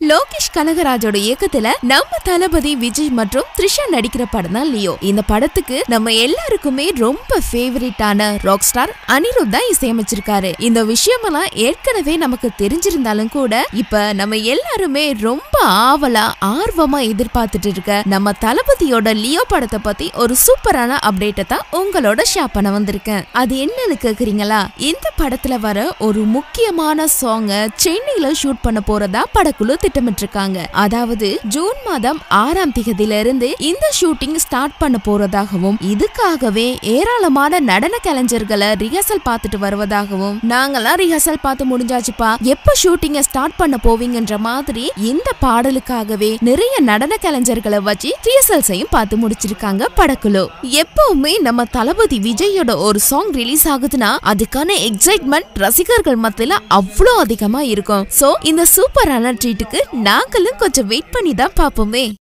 லோகேஷ் கனகராஜோட இயக்கத்துல நம்ம தளபதி விஜய் மற்றும் த்ரிஷா நடிக்கிற படம் தான் லியோ இந்த படத்துக்கு நம்ம எல்லாருக்குமே ரொம்ப ஃபேவரட்டான ராக் ஸ்டார் அனிருத் தான் இசையமைச்சிருக்காரு இந்த விஷயமெல்லாம் ஏற்கனவே நமக்கு தெரிஞ்சிருந்தாலும் கூட இப்ப நம்ம எல்லாருமே ரொம்ப ஆவலா ஆர்வமா எதிர்பார்த்துட்டு இருக்க நம்ம தளபதியோட லியோ படத்தை பத்தி ஒரு சூப்பரான அப்டேட்டை தான் உங்களோட ஷேர் பண்ண வந்திருக்கேன் அது என்னன்னு கேக்குறீங்களா இந்த படத்துல வர ஒரு முக்கியமான சாங்க சென்னையில ஷூட் பண்ண போறதா படக்குழு திட்டமிட்டிருக்காங்க அதாவது ஜூன் மாதம் ஆறாம் திகதியில இருந்து இந்த ஷூட்டிங் ஸ்டார்ட் பண்ண போறதாகவும் இதுக்காகவே ஏராளமான நடன கலைஞர்களை ரிஹர்சல் பார்த்துட்டு வருவதாகவும் நாங்கெல்லாம் ரிஹர்சல் பார்த்து முடிஞ்சாச்சுப்பா எப்ப ஷூட்டிங்க ஸ்டார்ட் பண்ண போவீங்கன்ற மாதிரி இந்த பாடலுக்காகவே நிறைய நடன கலைஞர்களை வச்சு ரிஹர்சல்ஸையும் பார்த்து முடிச்சிருக்காங்க படக்குழு எப்பவுமே நம்ம தளபதி விஜயோட ஒரு சாங் ரிலீஸ் ஆகுதுன்னா அதுக்கான எக்ஸைட்மெண்ட் ரசிகர்கள் மத்தியில அவ்வளோ அதிகமா இருக்கும் சோ இந்த சூப்பரான ட்ரீட்டுக்கு நாங்களும் கொஞ்சம் வெயிட் பண்ணி தான் பார்ப்போமே